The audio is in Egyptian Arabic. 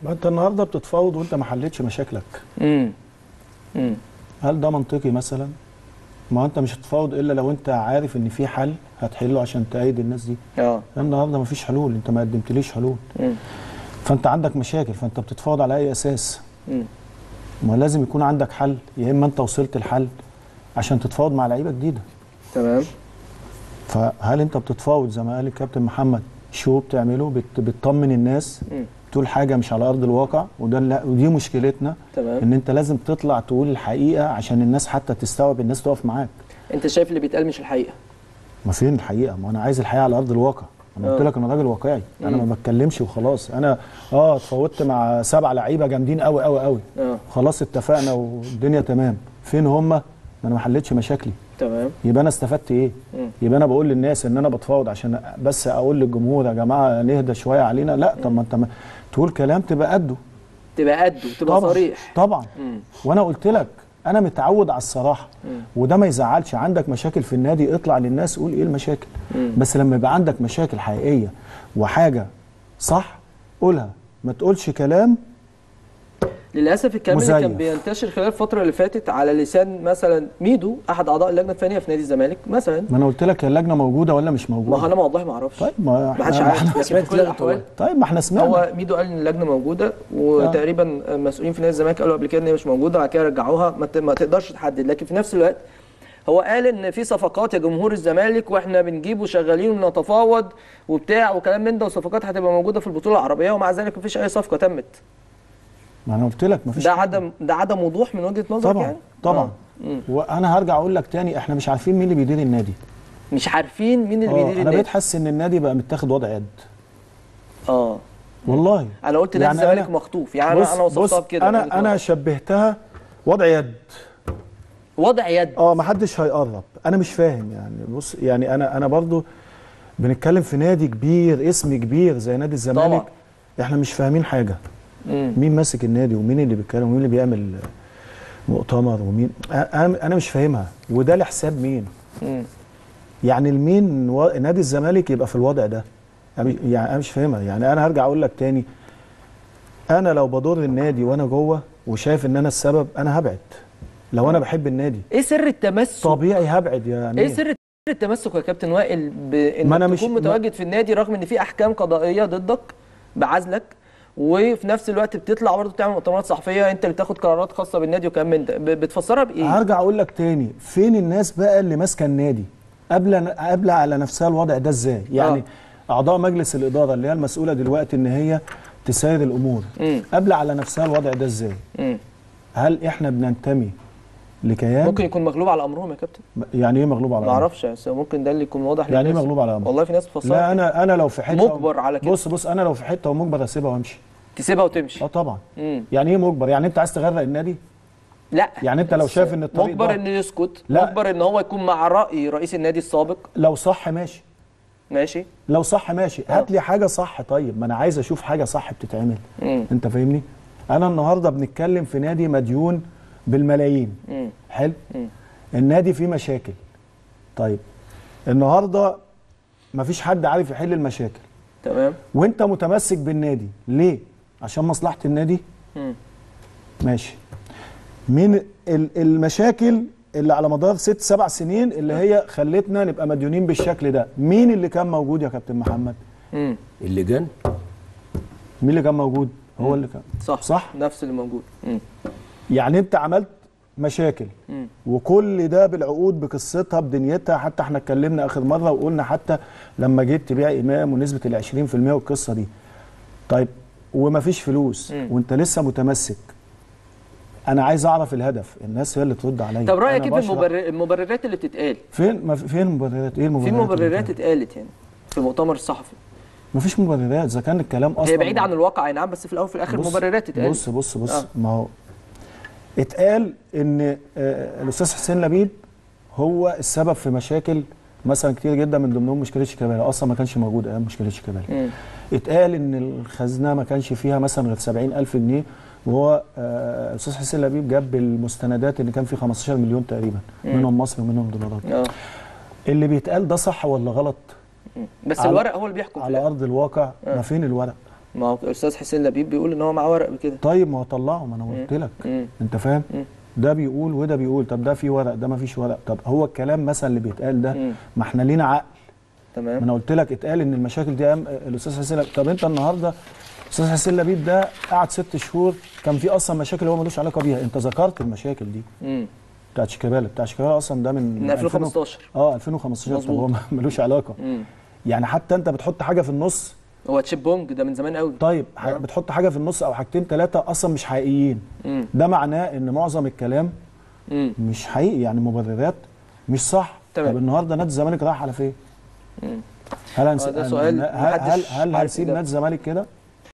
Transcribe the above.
ما انت النهارده بتتفاوض وانت ما حلتش مشاكلك امم امم هل ده منطقي مثلا ما انت مش هتتفاوض الا لو انت عارف ان في حل هتحله عشان تأيد الناس دي اه النهارده ما فيش حلول انت ما قدمتليش حلول امم فانت عندك مشاكل فانت بتتفاوض على اي اساس امم ما لازم يكون عندك حل يا اما انت وصلت الحل عشان تتفاوض مع لعيبه جديده تمام فهل انت بتتفاوض زي ما قال الكابتن محمد شو بتعمله بت بتطمن الناس مم. تقول حاجه مش على ارض الواقع وده لا ودي مشكلتنا تمام ان انت لازم تطلع تقول الحقيقه عشان الناس حتى تستوعب الناس تقف معاك انت شايف اللي بيتقال مش الحقيقه ما فين الحقيقه ما انا عايز الحقيقه على ارض الواقع انا قلت آه. لك انا راجل واقعي انا مم. ما بتكلمش وخلاص انا اه اتفاوضت مع سبع لعيبه جامدين قوي قوي قوي اه خلاص اتفقنا والدنيا تمام فين هم ما انا ما حلتش مشاكلي تمام يبقى انا استفدت ايه مم. يبقى انا بقول للناس ان انا بتفاوض عشان بس اقول للجمهور يا جماعه نهدى شويه علينا لا طب ما انت ما تقول كلام تبقى قده تبقى قده تبقى طبعا صريح طبعا مم. وانا قلت لك انا متعود على الصراحه مم. وده ما يزعلش عندك مشاكل في النادي اطلع للناس قول ايه المشاكل مم. بس لما يبقى عندك مشاكل حقيقيه وحاجه صح قولها ما تقولش كلام للاسف الكلام اللي مزيف. كان بينتشر خلال الفتره اللي فاتت على لسان مثلا ميدو احد اعضاء اللجنه الفنيه في نادي الزمالك مثلا ما انا قلت لك هي اللجنه موجوده ولا مش ما موجوده هو انا والله ما اعرفش طيب ما ما حدش احنا عارف ما لكن في كل الاحوال طيب ما احنا سمعنا هو ميدو قال ان اللجنه موجوده وتقريبا مسؤولين في نادي الزمالك قالوا قبل كده ان هي مش موجوده بعد كده رجعوها ما ت- ما تقدرش تحدد لكن في نفس الوقت هو قال ان في صفقات يا جمهور الزمالك واحنا بنجيب وشغالين ونتفاوض وبتاع وكلام من ده وصفقات هتبقى موجوده في البطوله العربيه ومع ذلك مفيش اي صفقه تمت ما انا قلت لك ما فيش ده عدم ده عدم وضوح من وجهه نظرك طبعا يعني طبعا آه. مم. وانا هرجع اقول لك تاني احنا مش عارفين مين اللي بيدير النادي مش عارفين مين اللي اه بيدير انا النادي بقيت حاسس ان النادي بقى متاخد وضع يد اه والله انا قلت نادي يعني الزمالك أنا- مخطوف يعني بص انا انا وصفتها بص بكده انا انا شبهتها وضع يد وضع يد اه ما حدش هيقرب انا مش فاهم يعني بص يعني انا انا برضو بنتكلم في نادي كبير اسم كبير زي نادي الزمالك طبعا. احنا مش فاهمين حاجه مم. مين ماسك النادي ومين اللي بيتكلم ومين اللي بيعمل مؤتمر ومين انا انا مش فاهمها وده لحساب مين مم. يعني المين و... نادي الزمالك يبقى في الوضع ده يعني يعني انا مش فاهمها يعني انا هرجع اقول لك تاني انا لو بضر النادي وانا جوه وشايف ان انا السبب انا هبعد لو انا بحب النادي ايه سر التمسك طبيعي هبعد يعني ايه سر التمسك يا كابتن وائل ما بانك أنا تكون مش- ما- متواجد في النادي رغم ان في احكام قضائيه ضدك بعزلك وفي نفس الوقت بتطلع برضه تعمل مؤتمرات صحفيه انت اللي بتاخد قرارات خاصه بالنادي وكلام من ده ب- بتفسرها بايه؟ هرجع اقول لك تاني فين الناس بقى اللي ماسكه النادي قبل قبل على نفسها الوضع ده ازاي يعني اعضاء مجلس الاداره اللي هي المسؤوله دلوقتي ان هي تسير الامور مم. قبل على نفسها الوضع ده ازاي مم. هل احنا بننتمي لكيان ممكن يكون مغلوب على امرهم يا كابتن يعني ايه مغلوب على ما أمر؟ اعرفش بس ممكن ده اللي يكون واضح يعني ايه للناس. مغلوب على امر والله في ناس بتفسرها لا انا انا لو في حته مجبر على كده. بص بص انا لو في حته ومجبر اسيبها وامشي تسيبها وتمشي اه طبعا مم. يعني ايه مجبر يعني انت عايز تغرق النادي لا يعني أنت لو بس شايف إن الطريق مجبر ده- انه يسكت لا. مجبر ان هو يكون مع راي رئيس النادي السابق لو صح ماشي ماشي لو صح ماشي هات لي حاجه صح طيب ما انا عايز اشوف حاجه صح بتتعمل مم. انت فاهمني انا النهارده بنتكلم في نادي مديون بالملايين مم. حلو مم. النادي فيه مشاكل طيب النهارده مفيش حد عارف يحل المشاكل تمام وانت متمسك بالنادي ليه عشان مصلحه النادي مم. ماشي مين ال- المشاكل اللي على مدار ست سبع سنين اللي هي خلتنا نبقى مديونين بالشكل ده مين اللي كان موجود يا كابتن محمد مم. اللجان مين اللي كان موجود هو اللي كان صح صح نفس اللي موجود مم. يعني انت عملت مشاكل مم. وكل ده بالعقود بقصتها بدنيتها حتى احنا اتكلمنا اخر مره وقلنا حتى لما جيت تبيع امام ونسبه ال 20% والقصه دي طيب ومفيش فلوس مم. وانت لسه متمسك انا عايز اعرف الهدف الناس هي اللي ترد عليا طب رايك أنا ايه في بشرح. المبرر... المبررات اللي بتتقال فين ما في- فين المبررات ايه المبررات في اللي مبررات بتتقال؟ اتقالت يعني في المؤتمر الصحفي مفيش مبررات اذا كان الكلام اصلا هي بعيده عن الواقع اي نعم بس في الاول وفي الاخر بص- مبررات اتقالت بص بص بص آه. آه. ما هو اتقال ان آه، الاستاذ حسين لبيب هو السبب في مشاكل مثلا كتير جدا من ضمنهم مشكله شيكابالا اصلا ما كانش موجود ايام مشكله شيكابالا مم. اتقال ان الخزنه ما كانش فيها مثلا غير 70000 جنيه وهو آه، الاستاذ حسين لبيب جاب المستندات ان كان في 15 مليون تقريبا مم. منهم مصري ومنهم دولارات اه اللي بيتقال ده صح ولا غلط مم. بس على- الورق هو اللي بيحكم في على الآخر. ارض الواقع آه. ما فين الورق ما هو الاستاذ حسين لبيب بيقول ان هو معاه ورق بكده طيب ما هو طلعه ما انا قلت لك مم. انت فاهم مم. ده بيقول وده بيقول طب ده في ورق ده ما فيش ورق طب هو الكلام مثلا اللي بيتقال ده مم. ما احنا لينا عقل ما تمام انا قلت لك اتقال ان المشاكل دي أيام الاستاذ حسين لبيب طب انت النهارده الاستاذ حسين لبيب ده قعد ست شهور كان في اصلا مشاكل هو ملوش علاقه بيها انت ذكرت المشاكل دي امم بتاعت شيكابالا بتاع شيكابالا اصلا ده من من 2015 اه 2015 طب مظبوط. هو ملوش علاقه امم يعني حتى انت بتحط حاجه في النص هو تشيب بونج ده من زمان قوي طيب ح- بتحط حاجه في النص او حاجتين ثلاثه اصلا مش حقيقيين امم ده معناه ان معظم الكلام امم مش حقيقي يعني مبررات مش صح تمام. طب النهارده نادي الزمالك رايح على فين مم. هل هنس... آه، ده هل- سؤال هل هل, محدش هل عارف هنسيب إجابته. نادي الزمالك كده